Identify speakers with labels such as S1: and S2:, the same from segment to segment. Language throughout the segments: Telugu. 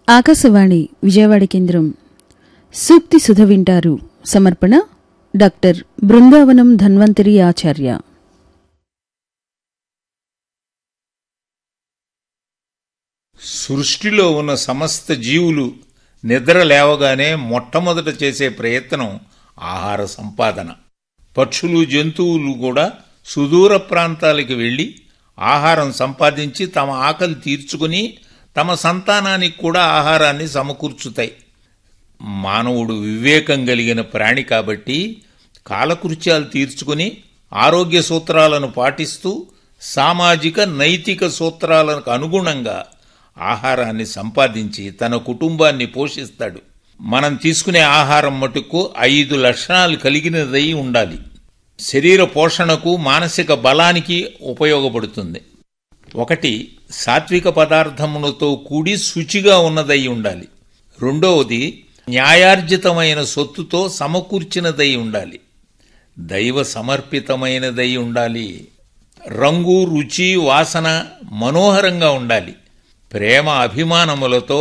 S1: ఆకాశవాణి విజయవాడ కేంద్రం సూక్తి సుధ వింటారు సమర్పణ డాక్టర్ బృందావనం ధన్వంతరి ఆచార్య
S2: సృష్టిలో ఉన్న సమస్త జీవులు నిద్ర లేవగానే మొట్టమొదట చేసే ప్రయత్నం ఆహార సంపాదన పక్షులు జంతువులు కూడా సుదూర ప్రాంతాలకు వెళ్లి ఆహారం సంపాదించి తమ ఆకలి తీర్చుకుని తమ సంతానానికి కూడా ఆహారాన్ని సమకూర్చుతాయి మానవుడు వివేకం కలిగిన ప్రాణి కాబట్టి కాలకృత్యాలు తీర్చుకుని ఆరోగ్య సూత్రాలను పాటిస్తూ సామాజిక నైతిక సూత్రాలకు అనుగుణంగా ఆహారాన్ని సంపాదించి తన కుటుంబాన్ని పోషిస్తాడు మనం తీసుకునే ఆహారం మటుకు ఐదు లక్షణాలు కలిగినదై ఉండాలి శరీర పోషణకు మానసిక బలానికి ఉపయోగపడుతుంది ఒకటి సాత్విక పదార్థములతో కూడి శుచిగా ఉన్నదై ఉండాలి రెండవది న్యాయార్జితమైన సొత్తుతో సమకూర్చినదై ఉండాలి దైవ సమర్పితమైనదై ఉండాలి రంగు రుచి వాసన మనోహరంగా ఉండాలి ప్రేమ అభిమానములతో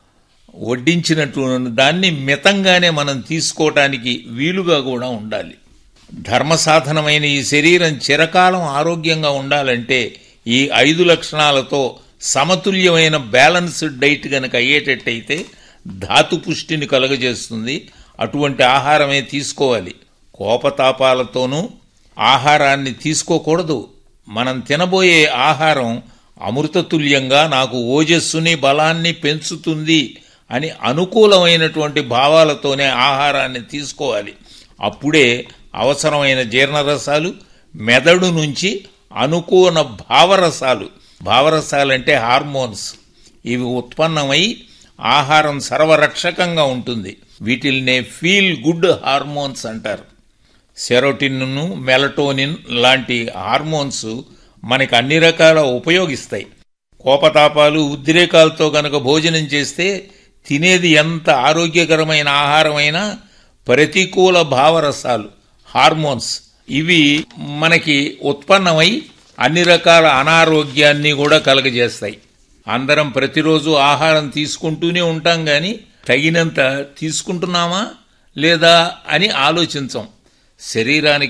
S2: వడ్డించినటువంటి దాన్ని మితంగానే మనం తీసుకోవటానికి వీలుగా కూడా ఉండాలి ధర్మ సాధనమైన ఈ శరీరం చిరకాలం ఆరోగ్యంగా ఉండాలంటే ఈ ఐదు లక్షణాలతో సమతుల్యమైన బ్యాలన్స్డ్ డైట్ గనక అయ్యేటట్టయితే ధాతు పుష్టిని కలుగజేస్తుంది అటువంటి ఆహారమే తీసుకోవాలి కోపతాపాలతోనూ ఆహారాన్ని తీసుకోకూడదు మనం తినబోయే ఆహారం అమృతతుల్యంగా నాకు ఓజస్సుని బలాన్ని పెంచుతుంది అని అనుకూలమైనటువంటి భావాలతోనే ఆహారాన్ని తీసుకోవాలి అప్పుడే అవసరమైన జీర్ణరసాలు మెదడు నుంచి అనుకూల భావరసాలు భావరసాలంటే హార్మోన్స్ ఇవి ఉత్పన్నమై ఆహారం సర్వరక్షకంగా ఉంటుంది వీటిల్నే ఫీల్ గుడ్ హార్మోన్స్ అంటారు సెరోటిన్ను మెలటోనిన్ లాంటి హార్మోన్స్ మనకి అన్ని రకాల ఉపయోగిస్తాయి కోపతాపాలు ఉద్రేకాలతో గనక భోజనం చేస్తే తినేది ఎంత ఆరోగ్యకరమైన ఆహారమైనా ప్రతికూల భావరసాలు హార్మోన్స్ ఇవి మనకి ఉత్పన్నమై అన్ని రకాల అనారోగ్యాన్ని కూడా కలగజేస్తాయి అందరం ప్రతిరోజు ఆహారం తీసుకుంటూనే ఉంటాం గాని తగినంత తీసుకుంటున్నామా లేదా అని ఆలోచించం శరీరానికి